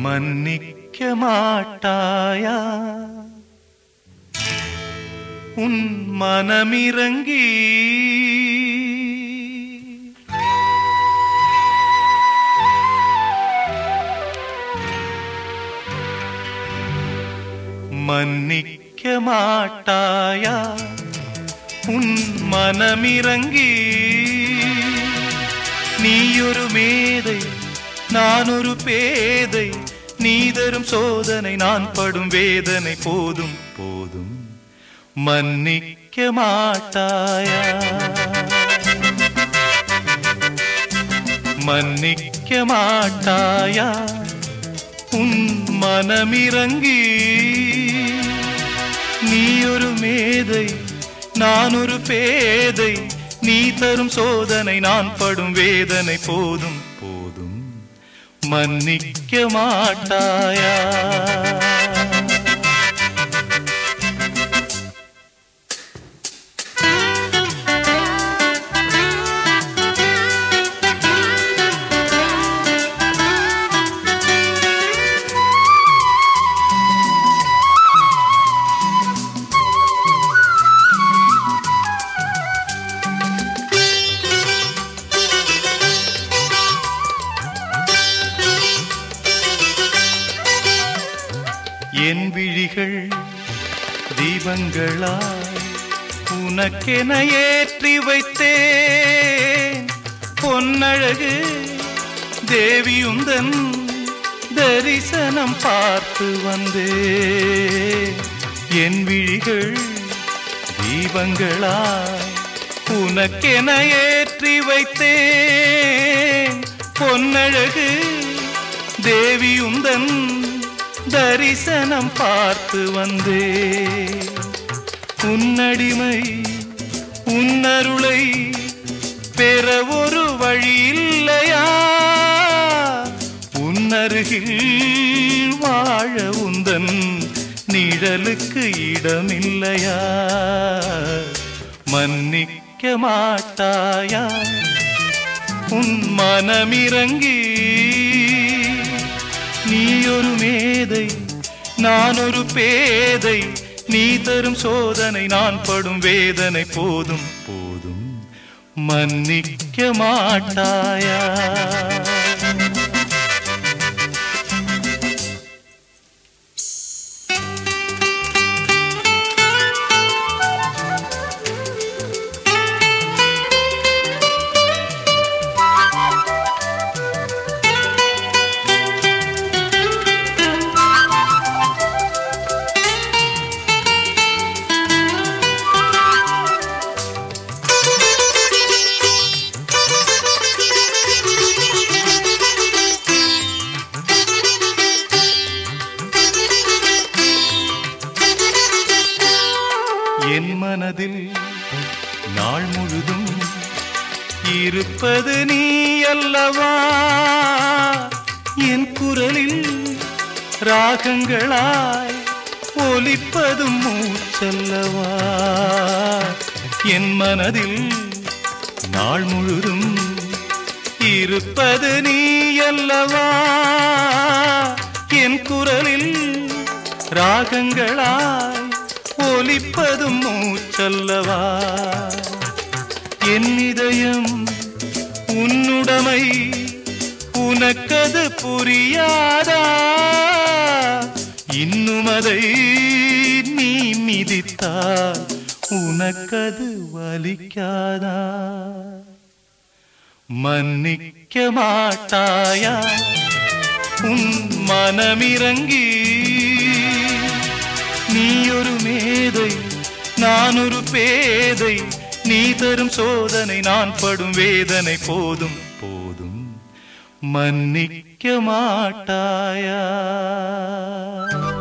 மன்னிக்க மாட்டாயா உன் மனமிறங்கி மன்னிக்க மாட்டாயா உன் மனமிறங்கி நீயொரு மேதை நான் ஒரு பேதை நீ தரும் சோதனை நான் படும் வேதனை போதும் போதும் மன்னிக்க மாட்டாயா மன்னிக்க மாட்டாயா உன் மனமிறங்கி நீ ஒரு மேதை நான் ஒரு பேதை நீ தரும் சோதனை நான் படும் வேதனை போதும் போதும் மன்னிக்க மாட்டாயா என் விழிகள் தீபங்களாய் உனக்கென ஏற்றி வைத்தேன் பொன்னழகு தேவியுந்தன் தரிசனம் பார்த்து வந்தேன் என் விழிகள் தீபங்களாய் உனக்கென ஏற்றி வைத்தேன் பொன்னழகு தேவியுந்தன் தரிசனம் பார்த்து வந்தே உன்னடிமை உன்னருளை பெற ஒரு வழி இல்லையா உன்னருகில் வாழ உந்தன் நிழலுக்கு இடமில்லையா மன்னிக்க மாட்டாயா உன் மனமிறங்கி நீ ஒரு மேதை நான் ஒரு பேதை நீ தரும் சோதனை நான் படும் வேதனை போதும் போதும் மன்னிக்க மாட்டாயா என் மனதில் நாள் முழுதும் இருப்பது நீ அல்லவா என் குரலில் ராகங்களாய் ஒலிப்பதும் மூச்சல்லவா என் மனதில் நாள் முழுதும் இருப்பது நீ அல்லவா என் குரலில் ராகங்களாய் ஒலிப்பதும் மூச்சல்லவா என் இதயம் உன்னுடைமை உனக்கது புரியாதா இன்னும் அதை நீ மிதித்தால் உனக்கது வலிக்காதா மன்னிக்க மாட்டாயா உன் மனமிறங்கி நீ ஒரு மேதை நான் ஒரு பேதை நீ தரும் சோதனை நான் படும் வேதனை போதும் போதும் மன்னிக்க மாட்டாயா